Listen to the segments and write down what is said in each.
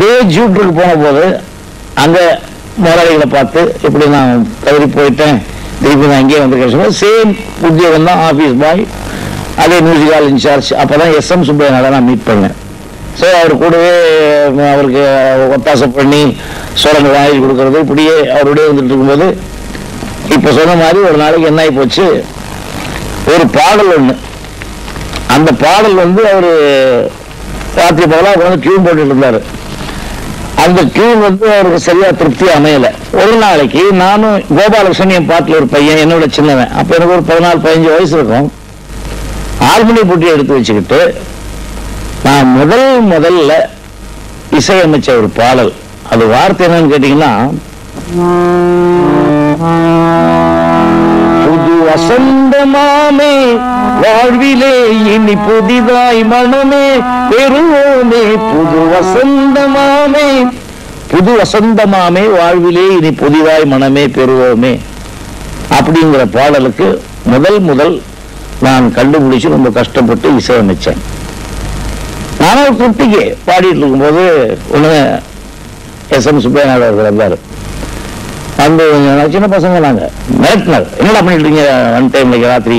இதே ஜூட்டருக்கு போன போது அங்க முதலாளிகளை பார்த்து இப்படி நான் தவறி போயிட்டேன் திருப்பி நான் இங்கே வந்து சேம் உத்தியோகம் தான் ஆஃபீஸ் பாய் அதே மியூசிக்கல் இன்சார்ஜ் அப்பதான் எஸ் எம் சுப்பையனால நான் மீட் பண்ணேன் ஸோ அவர் கூடவே அஹ், அவருக்கு ஒத்தாசை பண்ணி சுரங்க வாங்கி கொடுக்கறது இப்படியே அவருடைய வந்துட்டு இருக்கும்போது இப்போ சொன்ன மாதிரி ஒரு நாளைக்கு என்ன ஆகி போச்சு ஒரு பாடல் ஒன்று அந்த பாடல் வந்து அவர் ராத்திரி பகலாக உட்காந்து டியூன் போட்டுட்டு இருந்தாரு அந்த டியூன் வந்து அவருக்கு சரியா திருப்தி அமையல ஒரு நாளைக்கு நானும் கோபாலகிருஷ்ணன் என் பாட்டில் ஒரு பையன் என்னோட சின்னவன் அப்ப எனக்கு ஒரு பதினாலு பதினஞ்சு வயசு இருக்கும் ஹார்மோனி போட்டி எடுத்து வச்சுக்கிட்டு நான் முதல் முதல்ல இசையமைச்ச ஒரு பாடல் அது வார்த்தை என்னன்னு கேட்டீங்கன்னா புது வசந்தமாமே வாழ்விலே இனி புதிதாய் மனமே பெறுவோமே புது வசந்தமாமே புது வசந்தமாமே வாழ்விலே இனி புதிதாய் மனமே பெறுவோமே அப்படிங்கிற பாடலுக்கு முதல் முதல் நான் கண்டுபிடிச்சு ரொம்ப கஷ்டப்பட்டு இசையமைச்சேன் நானும் ஒரு குட்டிக்கு பாடிட்டு இருக்கும்போது ஒன்று எஸ் எம் சுப்பையநாடு அவர்கள் வந்தார் வந்து நாங்க சின்ன பசங்க நாங்க மிரட்டினார் என்னடா பண்ணிட்டு இருக்கீங்க ஒன் டைம்ல ராத்திரி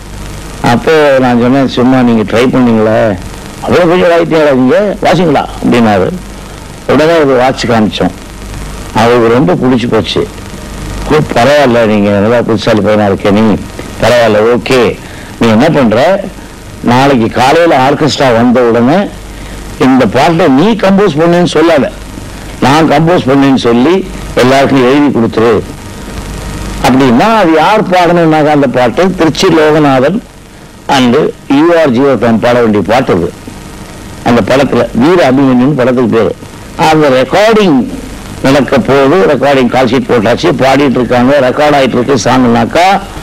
அப்போ நான் சொன்னேன் சும்மா நீங்க ட்ரை பண்ணீங்களே அவ்வளோ கொஞ்சம் வாய்த்தீங்களா நீங்க வாசிங்களா அப்படின்னாரு உடனே ஒரு வாட்ச் காமிச்சோம் அவருக்கு ரொம்ப பிடிச்சி போச்சு "ஓ, பரவாயில்ல நீங்க நல்லா புதுசாலி பையனா இருக்கே நீ பரவாயில்ல ஓகே நீ என்ன பண்ற நாளைக்கு காலையில ஆர்கெஸ்ட்ரா வந்த உடனே இந்த பாட்டை நீ கம்போஸ் பண்ணுன்னு சொல்லாத நான் கம்போஸ் பண்ணேன்னு சொல்லி எல்லாருக்கும் எழுதி கொடுத்துரு அப்படின்னா அது யார் பாடணும்னாக்க அந்த பாட்டு திருச்சி லோகநாதன் அண்டு யூஆர் ஜீவகம் பாட வேண்டிய பாட்டு அது அந்த படத்துல வீர அபிமன்யுன்னு படத்துக்கு பேரு அந்த ரெக்கார்டிங் நடக்க போது ரெக்கார்டிங் கால் ஷீட் போட்டாச்சு பாடிட்டு இருக்காங்க ரெக்கார்ட் ஆயிட்டு இருக்கு சாங்னாக்கா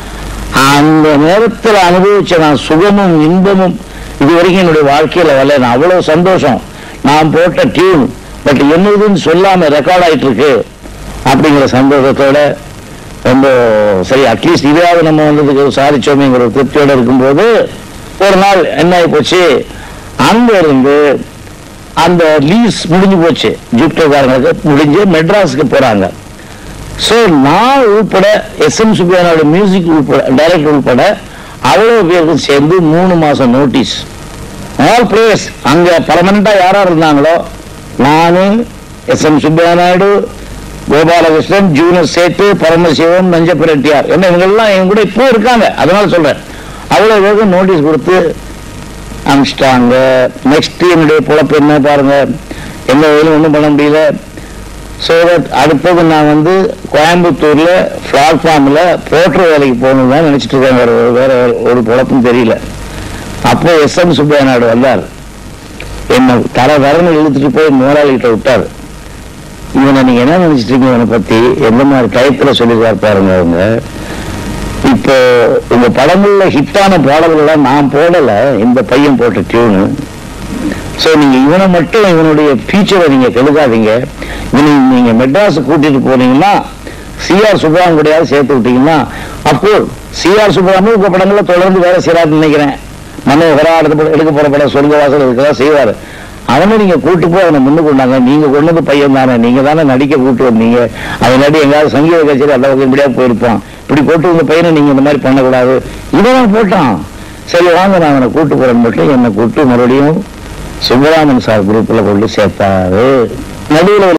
அந்த நேரத்தில் அனுபவிச்ச நான் சுகமும் இன்பமும் இது வரைக்கும் என்னுடைய வாழ்க்கையில வரல நான் அவ்வளவு சந்தோஷம் நான் போட்ட டியூன் பட் என்னதுன்னு சொல்லாம ரெக்கார்ட் ஆயிட்டு இருக்கு அப்படிங்கிற சந்தோஷத்தோட ரொம்ப சரி அட்லீஸ்ட் இதையாவது நம்ம வந்ததுக்கு சாதிச்சோமேங்கிற ஒரு திருப்தியோட இருக்கும்போது ஒரு நாள் என்ன ஆகி போச்சு அங்க இருந்து அந்த லீஸ் முடிஞ்சு போச்சு ஜூப்டோக்காரங்களுக்கு முடிஞ்சு மெட்ராஸுக்கு போறாங்க ஸோ நான் உள்பட எஸ் எம் சுப்பியானோட மியூசிக் உள்பட டைரக்டர் உள்பட அவ்வளோ பேருக்கும் சேர்ந்து மூணு மாசம் நோட்டீஸ் ஆல் பிளேஸ் அங்க பர்மனண்டா யாரா இருந்தாங்களோ நானு S M Subbaiah Naidu Gopalakrishnan junior Settu Paramasivam Nanjappareddiar என்ன இவங்கெல்லாம் எங்க கூட இப்போ இருக்காங்க அதனால சொல்றேன் அவ்வளோ பேருக்கு நோட்டீஸ் கொடுத்து அனுப்பிச்சிட்டாங்க நெக்ஸ்ட் என்னுடைய பொழப்பு என்ன பாருங்க எந்த வேலையும் ஒன்றும் பண்ண முடியல ஸோ அடுத்தது நான் வந்து கோயம்புத்தூர்ல பிளாட்ஃபார்ம்ல போட்டர் வேலைக்கு போகணும் தான் நினைச்சிட்டு இருக்கேன் வேற வேற ஒரு பொழப்பும் தெரியல அப்போ எஸ் எம் சுப்பையா நாயுடு வந்தார் என்ன தர தரன்னு இழுத்துட்டு போய் முதலாளிகிட்ட விட்டார் இவனை நீங்க என்ன நினைச்சிட்டு இருக்கீங்க இவனை பத்தி எந்த மாதிரி டயத்துல சொல்லிருக்காரு பாருங்க அவங்க இப்போ உங்க படங்கள்ல ஹிட்டான பாடல்களை நான் போடல இந்த பையன் போட்ட டியூனு சோ நீங்க இவனை மட்டும் இவனுடைய ஃபியூச்சரை நீங்க கெடுக்காதீங்க இவனை நீங்க மெட்ராஸ் கூட்டிட்டு போனீங்கன்னா சிஆர் சுப்ராமன் கூடயாவது சேர்த்து விட்டீங்கன்னா அப்போ சிஆர் சுப்ராமன் உங்க படங்களை தொடர்ந்து வேலை செய்யறாருன்னு நினைக்கிறேன் மனோகரா அடுத்த படம் எடுக்க போற படம் சொல்க வாசல் இருக்கதான் செய்வாரு அவனை நீங்க கூட்டு போய் அவனை முன்னு கொண்டாங்க நீங்க கொண்டது பையன் தானே நீங்க தானே நடிக்க கூட்டு வந்தீங்க அதனாடி எங்காவது சங்கீத கச்சேரி அந்த பக்கம் இப்படியா போயிருப்பான் இப்படி போட்டு இந்த பையனை நீங்க இந்த மாதிரி பண்ணக்கூடாது இவன் போட்டான் சரி வாங்க நான் அவனை கூட்டு போறேன்னு மட்டும் என்னை கூட்டு மறுபடியும் சுப்பராமன் சார் குரூப்ல கொண்டு சேர்த்தாரு நடுவில்